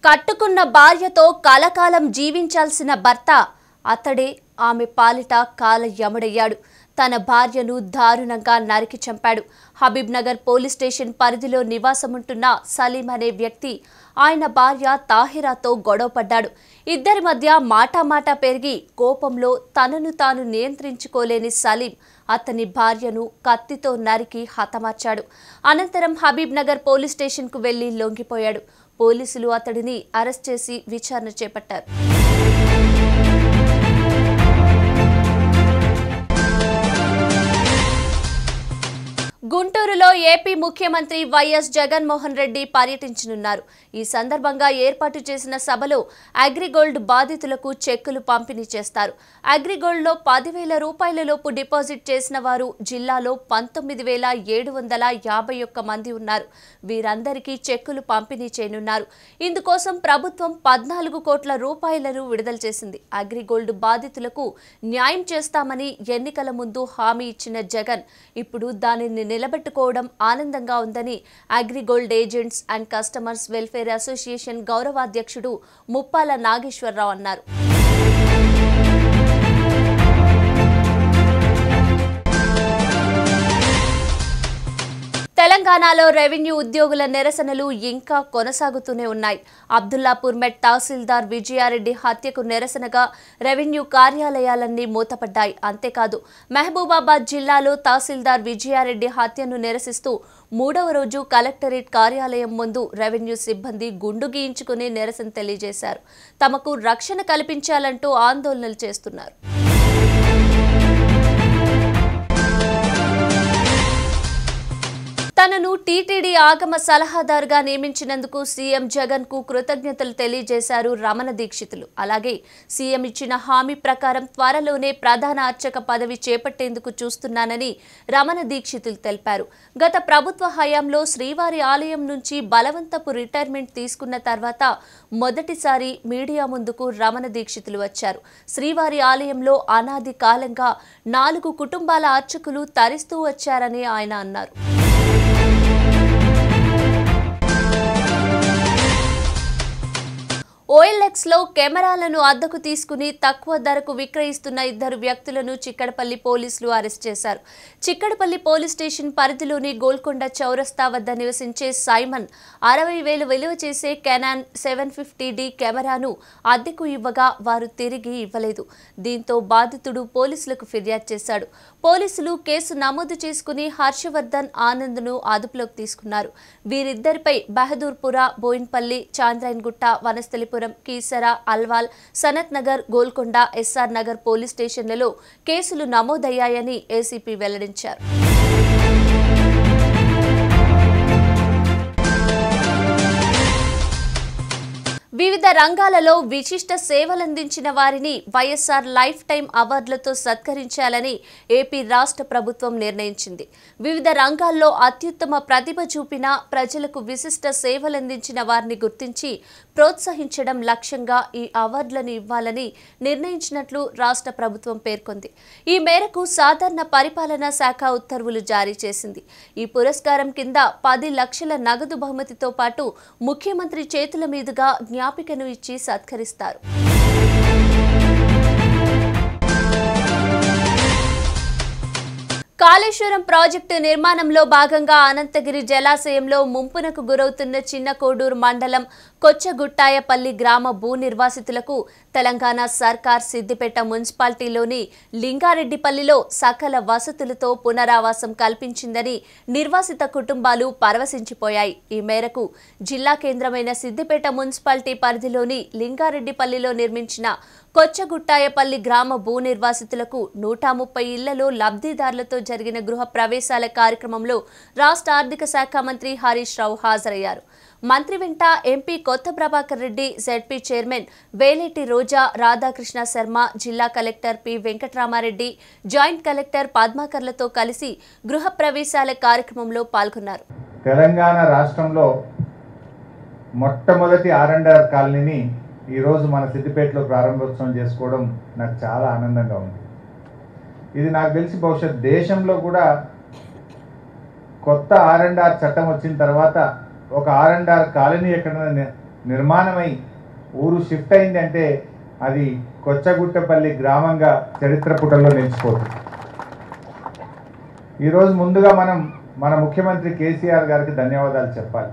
కట్టుకున్న భార్యతో కలకాలం జీవించాల్సిన భర్త అతడే ఆమె పాలిట కాల యముడయ్యాడు తన భార్యను దారుణంగా నరికి చంపాడు హబీబ్ నగర్ పోలీస్ స్టేషన్ పరిధిలో నివాసముంటున్న సలీం అనే వ్యక్తి ఆయన భార్య తాహిరాతో గొడవపడ్డాడు ఇద్దరి మధ్య మాటామాటా పెరిగి కోపంలో తనను తాను నియంత్రించుకోలేని సలీం అతని భార్యను కత్తితో నరికి హతమార్చాడు అనంతరం హబీబ్ నగర్ పోలీస్ స్టేషన్కు వెళ్లి లొంగిపోయాడు పోలీసులు అతడిని అరెస్ట్ చేసి విచారణ చేపట్టారు గుంటూరులో ఏపీ ముఖ్యమంత్రి వైఎస్ జగన్మోహన్ రెడ్డి పర్యటించనున్నారు ఈ సందర్భంగా ఏర్పాటు చేసిన సభలో అగ్రిగోల్డ్ బాధితులకు చెక్కులు పంపిణీ చేస్తారు అగ్రిగోల్డ్లో పదివేల రూపాయల లోపు డిపాజిట్ చేసిన వారు జిల్లాలో పంతొమ్మిది వేల ఏడు వందల యాభై ఒక్క మంది ఉన్నారు వీరందరికీ చెక్కులు పంపిణీ చేయనున్నారు ఇందుకోసం ప్రభుత్వం పద్నాలుగు కోట్ల రూపాయలను విడుదల చేసింది అగ్రిగోల్డ్ బాధితులకు న్యాయం చేస్తామని ఎన్నికల ముందు హామీ ఇచ్చిన జగన్ ఇప్పుడు దానిని నిలబెట్టుకోవడం ఆనందంగా ఉందని Agrigold agents and customers welfare association గౌరవాధ్యక్షుడు ముప్పాల నాగేశ్వరరావు అన్నారు తెలంగాణలో రెవెన్యూ ఉద్యోగుల నిరసనలు ఇంకా కొనసాగుతూనే ఉన్నాయి అబ్దుల్లాపూర్ మెట్ తహసీల్దార్ విజయారెడ్డి హత్యకు నిరసనగా రెవెన్యూ కార్యాలయాలన్నీ మూతపడ్డాయి అంతేకాదు మహబూబాబాద్ జిల్లాలో తహసీల్దార్ విజయారెడ్డి హత్యను నిరసిస్తూ మూడవ రోజు కలెక్టరేట్ కార్యాలయం ముందు రెవెన్యూ సిబ్బంది గుండు గీయించుకుని నిరసన తెలియజేశారు తమకు రక్షణ కల్పించాలంటూ ఆందోళనలు చేస్తున్నారు తనను టీటీడీ ఆగమ సలహాదారుగా నియమించినందుకు సీఎం జగన్ కు కృతజ్ఞతలు తెలియజేశారు రమణ దీక్షితులు అలాగే సీఎం ఇచ్చిన హామీ ప్రకారం త్వరలోనే ప్రధాన అర్చక పదవి చేపట్టేందుకు చూస్తున్నానని రమణ దీక్షితులు తెలిపారు గత ప్రభుత్వ హయాంలో శ్రీవారి ఆలయం నుంచి బలవంతపు రిటైర్మెంట్ తీసుకున్న తర్వాత మొదటిసారి మీడియా ముందుకు రమణ దీక్షితులు వచ్చారు శ్రీవారి ఆలయంలో అనాది కాలంగా నాలుగు కుటుంబాల అర్చకులు తరిస్తూ వచ్చారని ఆయన అన్నారు ఓఎల్ఎక్స్ లో కెమెరాలను అద్దెకు తీసుకుని తక్కువ ధరకు విక్రయిస్తున్న ఇద్దరు వ్యక్తులను చిక్కడపల్లి పోలీసులు అరెస్ట్ చేశారు చిక్కడపల్లి పోలీస్ స్టేషన్ పరిధిలోని గోల్కొండ చౌరస్తా వద్ద నివసించే సైమన్ అరవై వేలు విలువ చేసే కెనాన్ సెవెన్ ఫిఫ్టీ డి కెమెరాను అద్దెకు ఇవ్వగా వారు తిరిగి ఇవ్వలేదు దీంతో బాధితుడు పోలీసులకు ఫిర్యాదు చేశాడు పోలీసులు కేసు నమోదు చేసుకుని హర్షవర్ధన్ ఆనంద్ను అదుపులోకి తీసుకున్నారు వీరిద్దరిపై బహదూర్పుర బోయిన్పల్లి చాంద్రాయన్గుట్ట వనస్థలిపురం కీసర అల్వాల్ సనత్ నగర్ గోల్కొండ ఎస్ఆర్ నగర్ పోలీస్ స్టేషన్లలో కేసులు నమోదయ్యాయని ఏసీపీ వెల్లడించారు వివిధ రంగాలలో విశిష్ట సేవలందించిన వారిని వైఎస్ఆర్ లైఫ్ టైం అవార్డులతో సత్కరించాలని ఏపీ రాష్ట్ర ప్రభుత్వం నిర్ణయించింది వివిధ రంగాల్లో అత్యుత్తమ ప్రతిభ చూపిన ప్రజలకు విశిష్ట సేవలందించిన వారిని గుర్తించి ప్రోత్సహించడం లక్ష్యంగా ఈ అవార్డులను ఇవ్వాలని నిర్ణయించినట్లు రాష్ట్ర ప్రభుత్వం పేర్కొంది ఈ మేరకు సాధారణ పరిపాలనా శాఖ ఉత్తర్వులు జారీ చేసింది ఈ పురస్కారం కింద పది లక్షల నగదు బహుమతితో పాటు ముఖ్యమంత్రి చేతుల మీదుగా జ్ఞాపికను ఇచ్చి సత్కరిస్తారు కాళేశ్వరం ప్రాజెక్టు నిర్మాణంలో భాగంగా అనంతగిరి జలాశయంలో ముంపునకు గురవుతున్న చిన్న కోడూరు మండలం కొచ్చగుట్టాయపల్లి గ్రామ భూ నిర్వాసితులకు తెలంగాణ సర్కార్ సిద్దిపేట మున్సిపాలిటీలోని లింగారెడ్డిపల్లిలో సకల వసతులతో పునరావాసం కల్పించిందని నిర్వాసిత కుటుంబాలు పరవశించిపోయాయి ఈ మేరకు జిల్లా కేంద్రమైన సిద్దిపేట మున్సిపాలిటీ పరిధిలోని లింగారెడ్డిపల్లిలో నిర్మించిన కొచ్చగుట్టాయపల్లి గ్రామ భూ నిర్వాసితులకు నూట ముప్పై ఇళ్లలో లబ్ధిదారులతో జరిగిన గృహ ప్రవేశాల కార్యక్రమంలో రాష్ట్ర ఆర్థిక శాఖ మంత్రి హరీష్ రావు హాజరయ్యారు మంత్రి వెంట MP Kotha Prabhakar Reddy ZP chairman Veleti Roja Radhakrishna Sharma జిల్లా collector P Venkataramareddy joint collector పద్మాకర్లతో కలిసి గృహ ప్రవేశాల కార్యక్రమంలో పాల్గొన్నారు తెలంగాణ రాష్ట్రంలో మొట్టమొదటి ఆర్ అండ్ ఆర్ కాలనీని ఈరోజు మన సిద్దిపేటలో ప్రారంభోత్సవం చేసుకోవడం నాకు చాలా ఆనందంగా ఉంది ఇది నాకు తెలిసి బహుశా దేశంలో కూడా కొత్త ఆర్ అండ్ ఆర్ చట్టం వచ్చిన తర్వాత ఒక ఆర్ అండ్ ఆర్ కాలనీ ఎక్కడైనా ని- నిర్మాణమై ఊరు షిఫ్ట్ అయింది అంటే అది కొచ్చగుట్టపల్లి గ్రామంగా చరిత్ర పుటల్లో నిలిచిపోతుంది ఈరోజు ముందుగా మనం మన ముఖ్యమంత్రి కేసీఆర్ గారికి ధన్యవాదాలు చెప్పాలి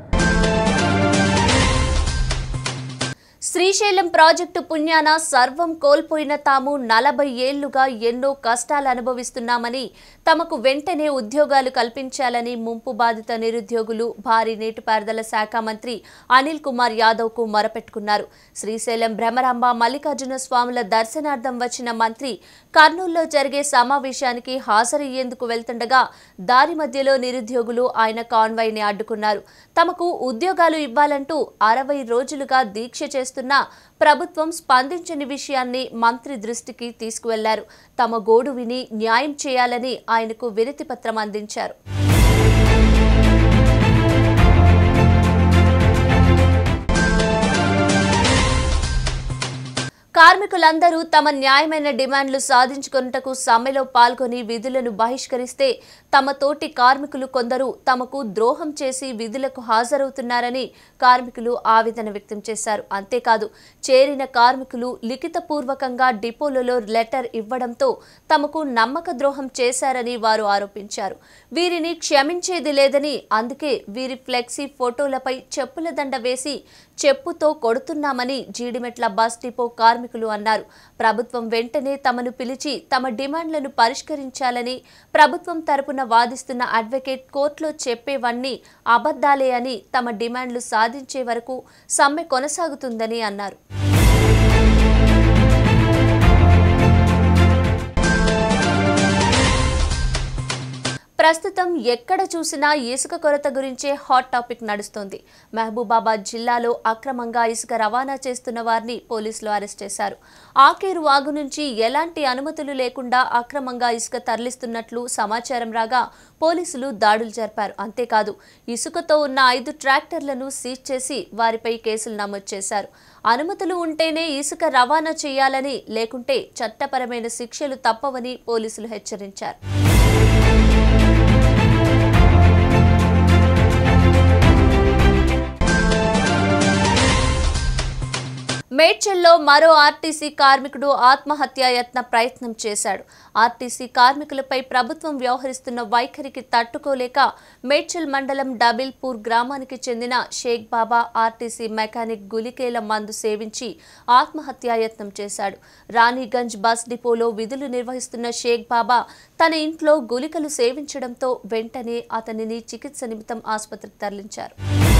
శ్రీశైలం ప్రాజెక్టు పుణ్యాన సర్వం కోల్పోయిన తాము నలభై ఏళ్లుగా ఎన్నో కష్టాలు అనుభవిస్తున్నామని తమకు వెంటనే ఉద్యోగాలు కల్పించాలని ముంపు బాధిత నిరుద్యోగులు భారీ నీటిపారుదల శాఖ మంత్రి అనిల్ కుమార్ యాదవ్ కు మొరపెట్టుకున్నారు శ్రీశైలం భ్రమరాంబ మల్లికార్జున స్వాముల దర్శనార్థం వచ్చిన మంత్రి కర్నూలులో జరిగే సమావేశానికి హాజరయ్యేందుకు వెళ్తుండగా దారి మధ్యలో నిరుద్యోగులు ఆయన కాన్వాయ్ని అడ్డుకున్నారు తమకు ఉద్యోగాలు ఇవ్వాలంటూ అరవై రోజులుగా దీక్ష చేస్తున్న ప్రభుత్వం స్పందించని విషయాన్ని మంత్రి దృష్టికి తీసుకువెళ్లారు తమ గోడు విని న్యాయం చేయాలని ఆయనకు వినతి పత్రం అందించారు కార్మికులందరూ తమ న్యాయమైన డిమాండ్లు సాధించుకొనుటకు సమ్మెలో పాల్గొని విధులను బహిష్కరిస్తే తమ తోటి కార్మికులు కొందరు తమకు ద్రోహం చేసి విధులకు హాజరవుతున్నారని కార్మికులు ఆవేదన వ్యక్తం చేశారు అంతేకాదు చేరిన కార్మికులు లిఖితపూర్వకంగా డిపోలలో లెటర్ ఇవ్వడంతో తమకు నమ్మక ద్రోహం చేశారని వారు ఆరోపించారు వీరిని క్షమించేది లేదని అందుకే వీరి ఫ్లెక్సీ ఫోటోలపై చెప్పుల దండ వేసి చెప్పుతో కొడుతున్నామని జీడిమెట్ల బస్ డిపో కార్మికులు అన్నారు ప్రభుత్వం వెంటనే తమను పిలిచి తమ డిమాండ్లను పరిష్కరించాలని ప్రభుత్వం తరపున వాదిస్తున్న అడ్వకేట్ కోర్టులో చెప్పేవన్నీ అబద్ధాలే అని తమ డిమాండ్లు సాధించే వరకు సమ్మె కొనసాగుతుందని అన్నారు ప్రస్తుతం ఎక్కడ చూసినా ఇసుక కొరత గురించే హాట్ టాపిక్ నడుస్తోంది మహబూబాబాద్ జిల్లాలో అక్రమంగా ఇసుక రవాణా చేస్తున్న వారిని పోలీసులు అరెస్ట్ చేశారు ఆకేరు వాగు నుంచి ఎలాంటి అనుమతులు లేకుండా అక్రమంగా ఇసుక తరలిస్తున్నట్లు సమాచారం రాగా పోలీసులు దాడులు జరిపారు అంతేకాదు ఇసుకతో ఉన్న ఐదు ట్రాక్టర్లను సీజ్ చేసి వారిపై కేసులు నమోదు చేశారు అనుమతులు ఉంటేనే ఇసుక రవాణా చేయాలని లేకుంటే చట్టపరమైన శిక్షలు తప్పవని పోలీసులు హెచ్చరించారు మేడ్చల్లో మరో ఆర్టీసీ కార్మికుడు ఆత్మహత్యాయత్న ప్రయత్నం చేశాడు ఆర్టీసీ కార్మికులపై ప్రభుత్వం వ్యవహరిస్తున్న వైఖరికి తట్టుకోలేక మేడ్చల్ మండలం డబిల్పూర్ గ్రామానికి చెందిన షేక్ బాబా ఆర్టీసీ మెకానిక్ గులికేల మందు సేవించి ఆత్మహత్యాయత్నం చేశాడు రాణిగంజ్ బస్ డిపోలో విధులు నిర్వహిస్తున్న షేక్ బాబా తన ఇంట్లో గులికలు సేవించడంతో వెంటనే అతనిని చికిత్స నిమిత్తం ఆసుపత్రికి తరలించారు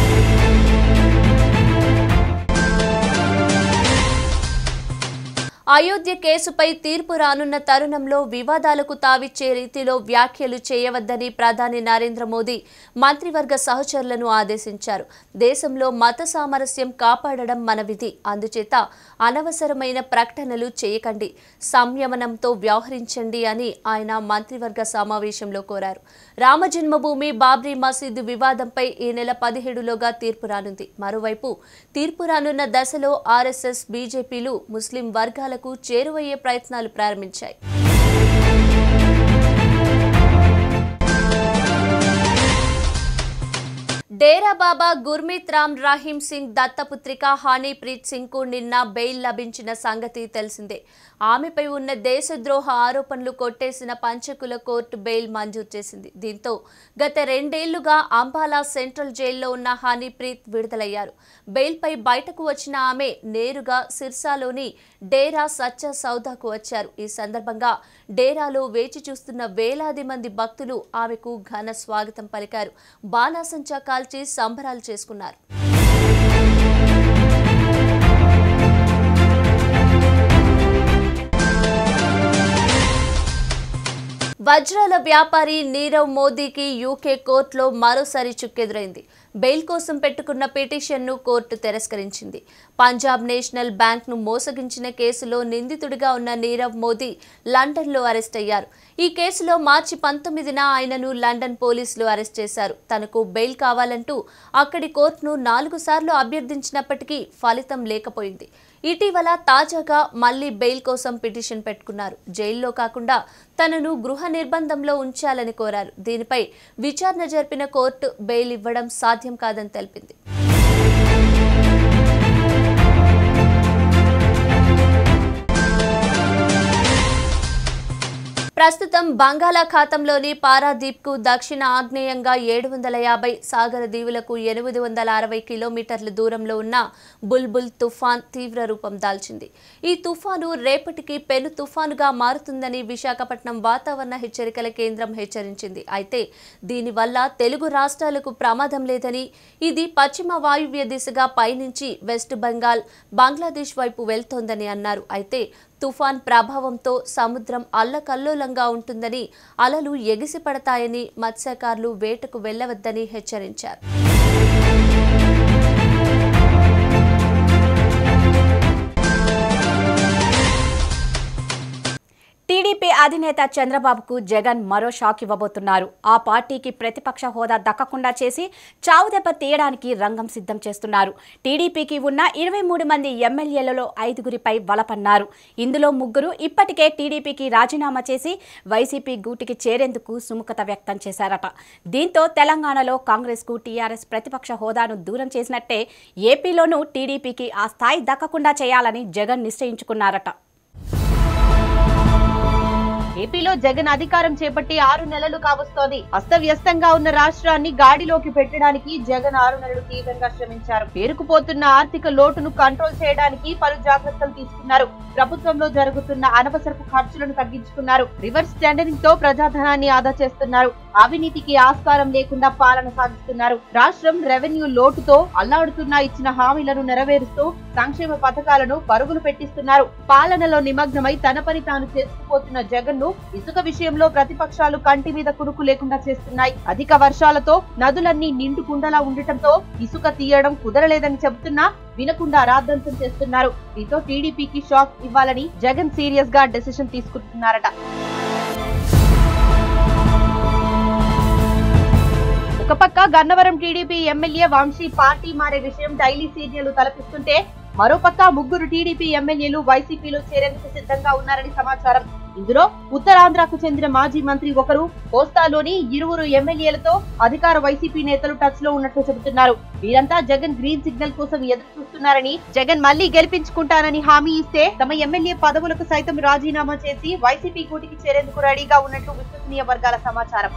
అయోధ్య కేసుపై తీర్పు రానున్న తరుణంలో వివాదాలకు తావిచ్చే రీతిలో వ్యాఖ్యలు చేయవద్దని ప్రధాని నరేంద్ర మోదీ మంత్రివర్గ సహచరులను ఆదేశించారు దేశంలో మత సామరస్యం కాపాడడం మన విధి అందుచేత అనవసరమైన ప్రకటనలు చేయకండి సంయమనంతో వ్యవహరించండి అని ఆయన మంత్రివర్గ సమావేశంలో కోరారు రామజన్మభూమి బాబ్రీ మసీదు వివాదంపై ఈ నెల పదిహేడులోగా తీర్పు రానుంది మరోవైపు తీర్పు రానున్న దశలో ఆర్ఎస్ఎస్ బీజేపీలు ముస్లిం వర్గాలకు చేరువయ్యే ప్రయత్నాలు ప్రారంభించాయి డేరా బాబా గుర్మీత్ రామ్ రాహీం సింగ్ దత్తపుత్రిక హానీప్రీత్ సింగ్ కు నిన్న బెయిల్ లభించిన సంగతి తెలిసిందే ఆమెపై ఉన్న దేశద్రోహ ఆరోపణలు కొట్టేసిన పంచకుల కోర్టు బెయిల్ మంజూరు చేసింది దీంతో గత రెండేళ్లుగా అంబాలా సెంట్రల్ జైల్లో ఉన్న హానీప్రీత్ విడుదలయ్యారు బెయిల్పై బయటకు వచ్చిన ఆమె నేరుగా సిర్సాలోని డేరా సచ్చా సౌదాకు వచ్చారు ఈ సందర్భంగా డేరాలో వేచి చూస్తున్న వేలాది మంది భక్తులు ఆమెకు ఘన స్వాగతం పలికారు బాణాసంచా కాల్చి సంబరాలు చేసుకున్నారు వజ్రాల వ్యాపారి నీరవ్ మోదీకి యూకే కోర్టులో మరోసారి చుక్కెదురైంది బెయిల్ కోసం పెట్టుకున్న పిటిషన్ను కోర్టు తిరస్కరించింది పంజాబ్ నేషనల్ బ్యాంక్ను మోసగించిన కేసులో నిందితుడిగా ఉన్న నీరవ్ మోదీ లండన్లో అరెస్ట్ అయ్యారు ఈ కేసులో మార్చి పంతొమ్మిదిన ఆయనను లండన్ పోలీసులు అరెస్ట్ చేశారు తనకు బెయిల్ కావాలంటూ అక్కడి కోర్టును నాలుగు సార్లు అభ్యర్థించినప్పటికీ ఫలితం లేకపోయింది ఇటీవల తాజాగా మళ్లీ బెయిల్ కోసం పిటిషన్ పెట్టుకున్నారు జైల్లో కాకుండా తనను గృహ నిర్బంధంలో ఉంచాలని కోరారు దీనిపై విచారణ జరిపిన కోర్టు బెయిల్ ఇవ్వడం సాధ్యం కాదని తెలిపింది ప్రస్తుతం బంగాళాఖాతంలోని పారాదీప్కు దక్షిణ ఆగ్నేయంగా ఏడు వందల యాభై సాగర దీవులకు ఎనిమిది వందల అరవై కిలోమీటర్ల దూరంలో ఉన్న బుల్బుల్ తుఫాన్ తీవ్ర రూపం దాల్చింది ఈ తుఫాను రేపటికి పెను తుఫానుగా మారుతుందని విశాఖపట్నం వాతావరణ హెచ్చరికల కేంద్రం హెచ్చరించింది అయితే దీనివల్ల తెలుగు రాష్ట్రాలకు ప్రమాదం లేదని ఇది పశ్చిమ వాయువ్య దిశగా పయనించి వెస్ట్ బెంగాల్ బంగ్లాదేశ్ వైపు వెళ్తోందని అన్నారు అయితే తుఫాన్ ప్రభావంతో సముద్రం అల్లకల్లోలంగా ఉంటుందని అలలు ఎగిసిపడతాయని మత్స్యకారులు వేటకు వెళ్లవద్దని హెచ్చరించారు టీడీపీ అధినేత చంద్రబాబుకు జగన్ మరో షాక్ ఇవ్వబోతున్నారు ఆ పార్టీకి ప్రతిపక్ష హోదా దక్కకుండా చేసి చావుదెబ్బ తీయడానికి రంగం సిద్ధం చేస్తున్నారు టీడీపీకి ఉన్న ఇరవై మూడు మంది ఎమ్మెల్యేలలో ఐదుగురిపై వలపన్నారు ఇందులో ముగ్గురు ఇప్పటికే టీడీపీకి రాజీనామా చేసి వైసీపీ గూటికి చేరేందుకు సుముఖత వ్యక్తం చేశారట దీంతో తెలంగాణలో కాంగ్రెస్కు టీఆర్ఎస్ ప్రతిపక్ష హోదాను దూరం చేసినట్టే ఏపీలోనూ టీడీపీకి ఆ స్థాయి దక్కకుండా చేయాలని జగన్ నిశ్చయించుకున్నారట ఏపీలో జగన్ అధికారం చేపట్టి ఆరు నెలలు కావస్తోంది అస్తవ్యస్తంగా ఉన్న రాష్ట్రాన్ని గాడిలోకి పెట్టడానికి జగన్ ఆరు నెలలు తీవ్రంగా శ్రమించారు పేరుకుపోతున్న ఆర్థిక లోటును కంట్రోల్ చేయడానికి పలు జాగ్రత్తలు తీసుకున్నారు ప్రభుత్వంలో జరుగుతున్న అనవసరపు ఖర్చులను తగ్గించుకున్నారు రివర్స్ టెండరింగ్ తో ప్రజాధనాన్ని ఆదా చేస్తున్నారు అవినీతికి ఆస్కారం లేకుండా పాలన సాగిస్తున్నారు రాష్ట్రం రెవెన్యూ లోటుతో అల్లాడుతున్న ఇచ్చిన హామీలను నెరవేరుస్తూ సంక్షేమ పథకాలను పరుగులు పెట్టిస్తున్నారు పాలనలో నిమగ్నమై తన పని తాను చేసుకుపోతున్న జగన్ ను ఇసుక విషయంలో ప్రతిపక్షాలు కంటి మీద కునుకు లేకుండా చేస్తున్నాయి అధిక వర్షాలతో నదులన్నీ నిండు కుండలా ఉండటంతో ఇసుక తీయడం కుదరలేదని చెబుతున్నా వినకుండా రాద్దంతం చేస్తున్నారు దీంతో టీడీపీకి షాక్ ఇవ్వాలని జగన్ సీరియస్ గా డెసిషన్ తీసుకుంటున్నారట ఒక పక్క Gannavaram TDP MLA Vamsi party మారే విషయం డైలీ సీరియల్ తలపిస్తుంటే మరోపక్క ముగ్గురు టీడీపీ ఎమ్మెల్యేలు వైసీపీలో చేరేందుకు సిద్ధంగా ఉన్నారని సమాచారం ఇందులో ఉత్తరాంధ్రకు చెందిన మాజీ మంత్రి ఒకరు కోస్తాలోని ఇరువురు ఎమ్మెల్యేలతో అధికార వైసీపీ నేతలు టచ్ లో ఉన్నట్లు చెబుతున్నారు వీరంతా జగన్ గ్రీన్ సిగ్నల్ కోసం ఎదురు చూస్తున్నారని జగన్ మళ్లీ గెలిపించుకుంటానని హామీ ఇస్తే తమ ఎమ్మెల్యే పదవులకు సైతం రాజీనామా చేసి వైసీపీ కూటికి చేరేందుకు రెడీగా ఉన్నట్లు విశ్వసనీయ వర్గాల సమాచారం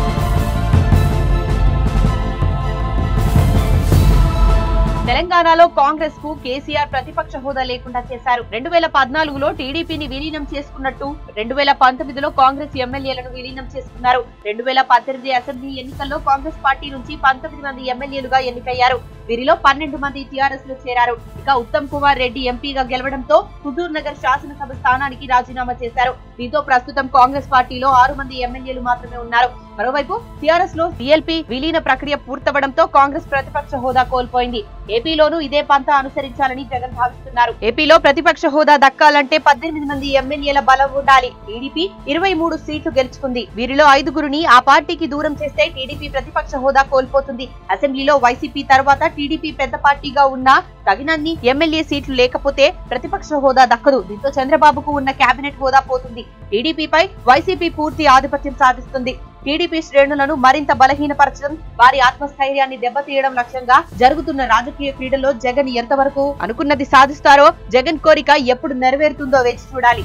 తెలంగాణలో కాంగ్రెస్ కు కేసీఆర్ ప్రతిపక్ష హోదా లేకుండా చేశారు రెండు వేల పద్నాలుగులో టీడీపీని విలీనం చేసుకున్నట్టు రెండు వేల పంతొమ్మిదిలో కాంగ్రెస్ ఎమ్మెల్యేలను విలీనం చేసుకున్నారు రెండు వేల పద్దెనిమిది అసెంబ్లీ ఎన్నికల్లో కాంగ్రెస్ పార్టీ నుంచి పంతొమ్మిది మంది ఎమ్మెల్యేలుగా ఎన్నికయ్యారు వీరిలో పన్నెండు మంది టీఆర్ఎస్ లో చేరారు ఇక ఉత్తమ్ కుమార్ రెడ్డి ఎంపీగా గెలవడంతో హుజూర్ నగర్ శాసనసభ స్థానానికి రాజీనామా చేశారు దీంతో ప్రస్తుతం కాంగ్రెస్ పార్టీలో ఆరు మంది ఎమ్మెల్యేలు మాత్రమే ఉన్నారు మరోవైపు టీఆర్ఎస్ లో సిఎల్పీ విలీన ప్రక్రియ పూర్తవడంతో కాంగ్రెస్ ప్రతిపక్ష హోదా కోల్పోయింది ఏపీలోనూ ఇదే పంతా అనుసరించాలని జగన్ భావిస్తున్నారు ఏపీలో ప్రతిపక్ష హోదా దక్కాలంటే పద్దెనిమిది మంది ఎమ్మెల్యేల బలం ఉండాలి టీడీపీ ఇరవై మూడు సీట్లు గెలుచుకుంది వీరిలో ఐదుగురిని ఆ పార్టీకి దూరం చేస్తే టీడీపీ ప్రతిపక్ష హోదా కోల్పోతుంది అసెంబ్లీలో వైసీపీ తర్వాత టీడీపీ పెద్ద పార్టీగా ఉన్నా తగినన్ని ఎమ్మెల్యే సీట్లు లేకపోతే ప్రతిపక్ష హోదా దక్కదు దీంతో చంద్రబాబుకు ఉన్న కేబినెట్ హోదా పోతుంది టీడీపీపై వైసీపీ పూర్తి ఆధిపత్యం సాధిస్తుంది టీడీపీ శ్రేణులను మరింత బలహీనపరచడం వారి ఆత్మస్థైర్యాన్ని దెబ్బతీయడం లక్ష్యంగా జరుగుతున్న రాజకీయ క్రీడలో జగన్ ఎంతవరకు అనుకున్నది సాధిస్తారో జగన్ కోరిక ఎప్పుడు నెరవేరుతుందో వేచి చూడాలి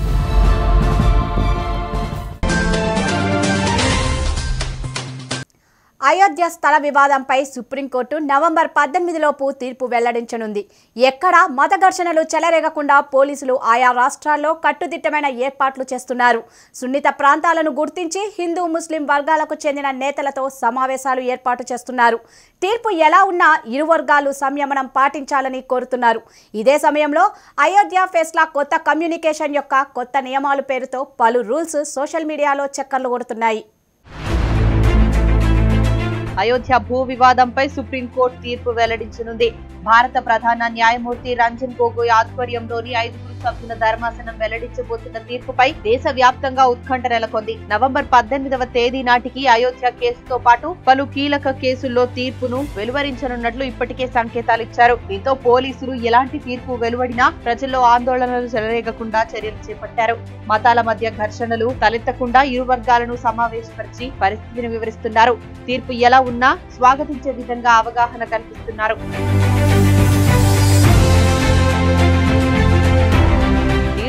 అయోధ్య స్థల వివాదంపై సుప్రీంకోర్టు నవంబర్ పద్దెనిమిదిలోపు తీర్పు వెల్లడించనుంది ఎక్కడా మత ఘర్షణలు చెలరేగకుండా పోలీసులు ఆయా రాష్ట్రాల్లో కట్టుదిట్టమైన ఏర్పాట్లు చేస్తున్నారు సున్నిత ప్రాంతాలను గుర్తించి హిందూ ముస్లిం వర్గాలకు చెందిన నేతలతో సమావేశాలు ఏర్పాటు చేస్తున్నారు తీర్పు ఎలా ఉన్నా ఇరు వర్గాలు సంయమనం పాటించాలని కోరుతున్నారు ఇదే సమయంలో అయోధ్య ఫెస్లా కొత్త కమ్యూనికేషన్ యొక్క కొత్త నియమాలు పేరుతో పలు రూల్స్ సోషల్ మీడియాలో చక్కర్లు కొడుతున్నాయి అయోధ్య భూ వివాదంపై సుప్రీంకోర్టు తీర్పు వెల్లడించనుంది భారత ప్రధాన న్యాయమూర్తి రంజన్ గొగోయ్ ఆధ్వర్యంలోని ఐదుగురు సభ్యుల ధర్మాసనం వెల్లడించబోతున్న తీర్పుపై దేశవ్యాప్తంగా ఉత్కంఠ నెలకొంది నవంబర్ పద్దెనిమిదవ తేదీ నాటికి అయోధ్య కేసుతో పాటు పలు కీలక కేసుల్లో తీర్పును వెలువరించనున్నట్లు ఇప్పటికే సంకేతాలు ఇచ్చారు దీంతో పోలీసులు ఎలాంటి తీర్పు వెలువడినా ప్రజల్లో ఆందోళనలు చెలరేగకుండా చర్యలు చేపట్టారు మతాల మధ్య ఘర్షణలు తలెత్తకుండా ఇరు వర్గాలను సమావేశపరిచి పరిస్థితిని వివరిస్తున్నారు తీర్పు ఎలా ఉన్నా స్వాగతించే విధంగా అవగాహన కల్పిస్తున్నారు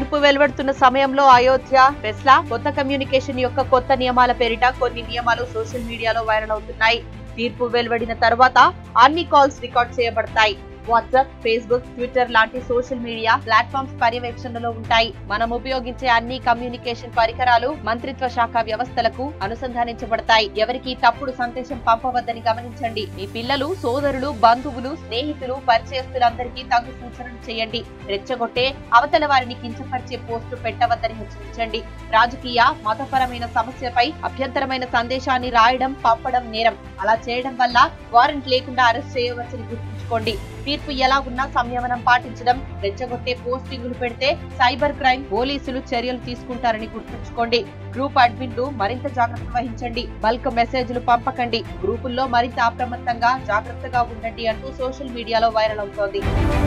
తీర్పు వెలువడుతున్న సమయంలో అయోధ్య ఫెస్లా కొత్త కమ్యూనికేషన్ యొక్క కొత్త నియమాల పేరిట కొన్ని నియమాలు సోషల్ మీడియాలో వైరల్ అవుతున్నాయి తీర్పు వెలువడిన తర్వాత అన్ని కాల్స్ రికార్డ్ చేయబడతాయి వాట్సాప్ ఫేస్బుక్ ట్విట్టర్ లాంటి సోషల్ మీడియా ప్లాట్ఫామ్స్ పర్యవేక్షణలో ఉంటాయి మనం ఉపయోగించే అన్ని కమ్యూనికేషన్ పరికరాలు మంత్రిత్వ శాఖ వ్యవస్థలకు అనుసంధానించబడతాయి ఎవరికి తప్పుడు సందేశం పంపవద్దని గమనించండి మీ పిల్లలు సోదరులు బంధువులు స్నేహితులు పరిచయస్తులందరికీ తగు సూచనలు చేయండి రెచ్చగొట్టే అవతల వారిని కించపరిచే పోస్టు పెట్టవద్దని హెచ్చరించండి రాజకీయ మతపరమైన సమస్యపై అభ్యంతరమైన సందేశాన్ని రాయడం పంపడం నేరం అలా చేయడం వల్ల వారెంట్ లేకుండా అరెస్ట్ చేయవచ్చని గుర్తుంచుకోండి తీర్పు ఎలా ఉన్నా సంయమనం పాటించడం రెచ్చగొట్టే పోస్టింగులు పెడితే సైబర్ క్రైమ్ పోలీసులు చర్యలు తీసుకుంటారని గుర్తుంచుకోండి గ్రూప్ అడ్మిన్లు మరింత జాగ్రత్త వహించండి బల్క్ మెసేజ్లు పంపకండి గ్రూపుల్లో మరింత అప్రమత్తంగా జాగ్రత్తగా ఉండండి అంటూ సోషల్ మీడియాలో వైరల్ అవుతోంది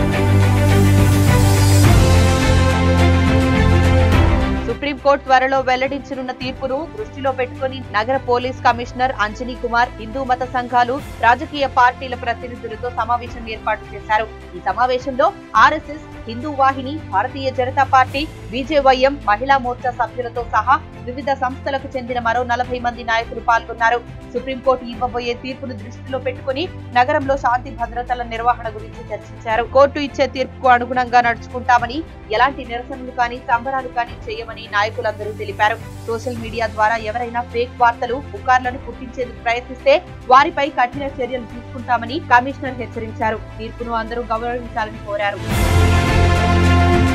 సుప్రీంకోర్టు త్వరలో వెల్లడించనున్న తీర్పును దృష్టిలో పెట్టుకుని నగర పోలీస్ కమిషనర్ అంజనీ కుమార్ హిందూ మత సంఘాలు రాజకీయ పార్టీల ప్రతినిధులతో సమావేశం ఏర్పాటు చేశారు ఈ సమావేశంలో RSS Hindu Vahini Bharatiya Janata party BJYM Mahila Morcha సభ్యులతో సహా వివిధ సంస్థలకు చెందిన మరో నలభై మంది నాయకులు పాల్గొన్నారు సుప్రీంకోర్టు ఇవ్వబోయే తీర్పును దృష్టిలో పెట్టుకుని నగరంలో శాంతి భద్రతల నిర్వహణ గురించి చర్చించారు కోర్టు ఇచ్చే తీర్పుకు అనుగుణంగా నడుచుకుంటామని ఎలాంటి నిరసనలు కానీ సంబరాలు కానీ చేయమని నాయకులందరూ తెలిపారు సోషల్ మీడియా ద్వారా ఎవరైనా ఫేక్ వార్తలు పుకార్లను పుట్టించేందుకు ప్రయత్నిస్తే వారిపై కఠిన చర్యలు తీసుకుంటామని కమిషనర్ హెచ్చరించారు తీర్పును అందరూ గౌరవించాలని కోరారు